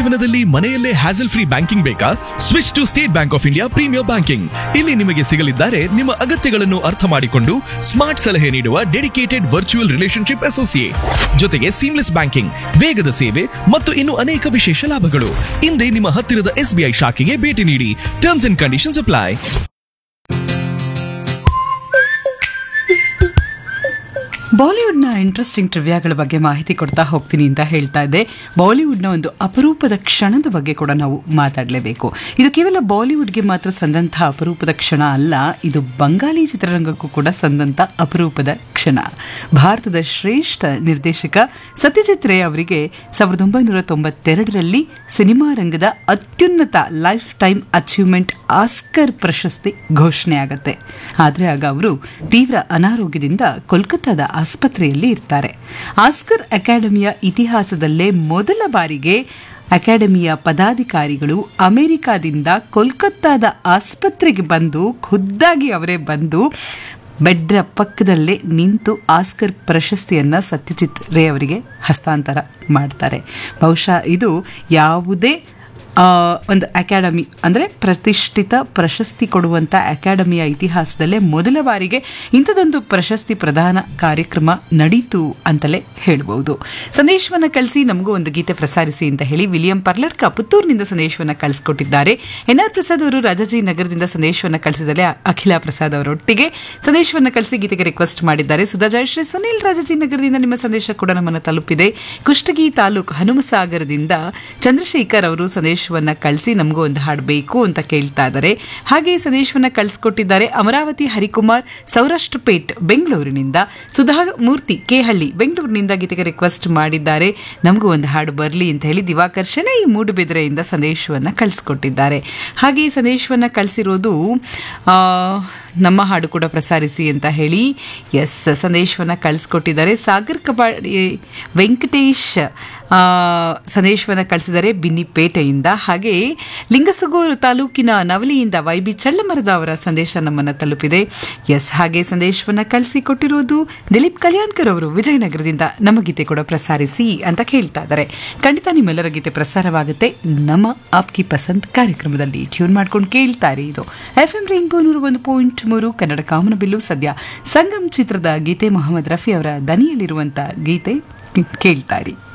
ಜೀವನದಲ್ಲಿ ಮನೆಯಲ್ಲೇ hassle free banking ಬೇಕಾ switch to State Bank of India premier banking ಇಲ್ಲಿ ನಿಮಗೆ ಸಿಗಲಿದ್ದಾರೆ ನಿಮ್ಮ ಅಗತ್ಯಗಳನ್ನು ಅರ್ಥ ಮಾಡಿಕೊಂಡು ಸ್ಮಾರ್ಟ್ ಸಲಹೆ ನೀಡುವ ಡೆಡಿಕೇಟೆಡ್ ವರ್ಚುವಲ್ ರಿಲೇಶನ್ಶಿಪ್ ಅಸೋಸಿಯೇಟ್ ಜೊತೆಗೆ ಸೀಮ್ಲೆಸ್ ಬ್ಯಾಂಕಿಂಗ್ ವೇಗದ ಸೇವೆ ಮತ್ತು ಇನ್ನು ಅನೇಕ ವಿಶೇಷ ಲಾಭಗಳು ಹಿಂದೆ ನಿಮ್ಮ ಹತ್ತಿರದ ಎಸ್ಬಿಐ ಶಾಖೆಗೆ ಭೇಟಿ ನೀಡಿ ಟರ್ಮ್ಸ್ ಅಂಡ್ ಕಂಡೀಷನ್ಸ್ ಅಪ್ಲೈ ಬಾಲಿವುಡ್ನ ಇಂಟ್ರೆಸ್ಟಿಂಗ್ ಟ್ರಿವ್ಯಾಗಳ ಬಗ್ಗೆ ಮಾಹಿತಿ ಕೊಡ್ತಾ ಹೋಗ್ತೀನಿ ಅಂತ ಹೇಳ್ತಾ ಇದ್ದೆ ಬಾಲಿವುಡ್ನ ಒಂದು ಅಪರೂಪದ ಕ್ಷಣದ ಬಗ್ಗೆ ಕೂಡ ನಾವು ಮಾತಾಡಲೇಬೇಕು ಇದು ಕೇವಲ ಬಾಲಿವುಡ್ಗೆ ಮಾತ್ರ ಸಂದಂಥ ಅಪರೂಪದ ಕ್ಷಣ ಅಲ್ಲ ಇದು ಬಂಗಾಲಿ ಚಿತ್ರರಂಗಕ್ಕೂ ಕೂಡ ಸಂದಂಥ ಅಪರೂಪದ ಕ್ಷಣ ಭಾರತದ ಶ್ರೇಷ್ಠ ನಿರ್ದೇಶಕ ಸತ್ಯಜಿತ್ ರೇ ಅವರಿಗೆ ಸಾವಿರದ ಒಂಬೈನೂರ ತೊಂಬತ್ತೆರಡರಲ್ಲಿ ಸಿನಿಮಾ ರಂಗದ ಅತ್ಯುನ್ನತ ಲೈಫ್ ಟೈಮ್ ಅಚೀವ್ಮೆಂಟ್ ಆಸ್ಕರ್ ಪ್ರಶಸ್ತಿ ಘೋಷಣೆ ಆಗತ್ತೆ ಆದರೆ ಆಗ ಅವರು ತೀವ್ರ ಅನಾರೋಗ್ಯದಿಂದ ಕೋಲ್ಕತ್ತಾದ ಆಸ್ಪತ್ರೆಯಲ್ಲಿ ಇರ್ತಾರೆ ಆಸ್ಕರ್ ಅಕಾಡೆಮಿಯ ಇತಿಹಾಸದಲ್ಲೇ ಮೊದಲ ಬಾರಿಗೆ ಅಕಾಡೆಮಿಯ ಪದಾಧಿಕಾರಿಗಳು ಅಮೆರಿಕಾದಿಂದ ಕೋಲ್ಕತ್ತಾದ ಆಸ್ಪತ್ರೆಗೆ ಬಂದು ಖುದ್ದಾಗಿ ಅವರೇ ಬಂದು ಬೆಡ್ರ ಪಕ್ಕದಲ್ಲೇ ನಿಂತು ಆಸ್ಕರ್ ಪ್ರಶಸ್ತಿಯನ್ನ ಸತ್ಯಜಿತ್ ರೇ ಅವರಿಗೆ ಹಸ್ತಾಂತರ ಮಾಡ್ತಾರೆ ಬಹುಶಃ ಇದು ಯಾವುದೇ ಆ, ಒಂದು ಅಕಾಡೆಮಿ ಅಂದರೆ ಪ್ರತಿಷ್ಠಿತ ಪ್ರಶಸ್ತಿ ಕೊಡುವಂಥ ಅಕಾಡೆಮಿಯ ಇತಿಹಾಸದಲ್ಲೇ ಮೊದಲ ಬಾರಿಗೆ ಇಂಥದೊಂದು ಪ್ರಶಸ್ತಿ ಪ್ರದಾನ ಕಾರ್ಯಕ್ರಮ ನಡೀತು ಅಂತಲೇ ಹೇಳ್ಬೋದು ಸಂದೇಶವನ್ನು ಕಳಿಸಿ ನಮಗೂ ಒಂದು ಗೀತೆ ಪ್ರಸಾರಿಸಿ ಅಂತ ಹೇಳಿ ವಿಲಿಯಂ ಪರ್ಲಡ್ಕ ಪುತ್ತೂರಿನಿಂದ ಸಂದೇಶವನ್ನು ಕಳಿಸ್ಕೊಟ್ಟಿದ್ದಾರೆ ಎನ್ ಆರ್ ಪ್ರಸಾದ್ ಅವರು ರಾಜಾಜಿ ನಗರದಿಂದ ಸಂದೇಶವನ್ನು ಕಳಿಸಿದರೆ ಅಖಿಲ ಪ್ರಸಾದ್ ಅವರೊಟ್ಟಿಗೆ ಸಂದೇಶವನ್ನು ಕಳಿಸಿ ಗೀತೆಗೆ ರಿಕ್ವೆಸ್ಟ್ ಮಾಡಿದ್ದಾರೆ ಸುಧಾ ಜಯಶ್ರೀ ಸುನಿಲ್ ರಾಜಾಜಿ ನಗರದಿಂದ ನಿಮ್ಮ ಸಂದೇಶ ಕೂಡ ನಮ್ಮನ್ನು ತಲುಪಿದೆ ಕುಷ್ಟಗಿ ತಾಲೂಕು ಹನುಮಸಾಗರದಿಂದ ಚಂದ್ರಶೇಖರ್ ಅವರು ಸಂದೇಶವನ್ನ ಕಳಿಸಿ ನಮಗೂ ಒಂದು ಹಾಡು ಬೇಕು ಅಂತ ಕೇಳ್ತಾ ಇದ್ದಾರೆ ಹಾಗೆ ಸಂದೇಶವನ್ನ ಕಳಿಸ್ಕೊಟ್ಟಿದ್ದಾರೆ ಅಮರಾವತಿ ಹರಿಕುಮಾರ್ ಸೌರಾಷ್ಟ್ರ ಪೇಟ್ ಬೆಂಗಳೂರಿನಿಂದ ಸುಧಾ ಮೂರ್ತಿ ಕೇಹಳ್ಳಿ ಬೆಂಗಳೂರಿನಿಂದ ಗೀತೆಗೆ ರಿಕ್ವೆಸ್ಟ್ ಮಾಡಿದ್ದಾರೆ ನಮಗೂ ಒಂದು ಹಾಡು ಬರಲಿ ಅಂತ ಹೇಳಿ ದಿವಾಕರ್ ಶೆಣೈ ಮೂಡುಬಿದಿರೆಯಿಂದ ಸಂದೇಶವನ್ನ ಕಳಿಸ್ಕೊಟ್ಟಿದ್ದಾರೆ ಹಾಗೆ ಈ ಸಂದೇಶವನ್ನ ಕಳಿಸಿರೋದು ಆ, ನಮ್ಮ ಹಾಡು ಕೂಡ ಪ್ರಸಾರಿಸಿ ಅಂತ ಹೇಳಿ ಎಸ್ ಸಂದೇಶವನ್ನ ಕಳಿಸ್ಕೊಟ್ಟಿದ್ದಾರೆ ಸಾಗರ್ ಕಬಾಡಿ ವೆಂಕಟೇಶ್ ಆ, ಸಂದೇಶವನ್ನ ಕಳಿಸಿದ್ದಾರೆ ಬಿನ್ನಿಪೇಟೆಯಿಂದ ಹಾಗೆ ಲಿಂಗಸಗೂರು ತಾಲೂಕಿನ ನವಲಿಯಿಂದ ವೈ ಬಿ ಚಳ್ಳಮರದ ಅವರ ಸಂದೇಶ ನಮ್ಮನ್ನ ತಲುಪಿದೆ ಎಸ್ ಹಾಗೆ ಸಂದೇಶವನ್ನ ಕಳಿಸಿಕೊಟ್ಟಿರೋದು ದಿಲೀಪ್ ಕಲ್ಯಾಣ್ಕರ್ ಅವರು ವಿಜಯನಗರದಿಂದ ನಮ್ಮ ಗೀತೆ ಕೂಡ ಪ್ರಸಾರಿಸಿ ಅಂತ ಕೇಳ್ತಾ ಇದ್ದಾರೆ ಖಂಡಿತ ನಿಮ್ಮೆಲ್ಲರ ಗೀತೆ ಪ್ರಸಾರವಾಗುತ್ತೆ ನಮ್ಮ ಆಪ್ಕಿ ಪಸಂದ್ ಕಾರ್ಯಕ್ರಮದಲ್ಲಿ ಟ್ಯೂನ್ ಮಾಡ್ಕೊಂಡು ಕೇಳ್ತಾರೆ ಇದು ಎಫ್ ಎಂ ರೈನ್ಬೋ ನೂರು ಒಂದು ಪಾಯಿಂಟ್ ಮೂರು ಕನ್ನಡ ಕಾಮನಬಿಲ್ಲು ಸದ್ಯ ಸಂಗಮ್ ಚಿತ್ರದ ಗೀತೆ ಮೊಹಮ್ಮದ್ ರಫಿ ಅವರ ದನಿಯಲ್ಲಿರುವಂತ ಗೀತೆ ಕೇಳ್ತಾರಿ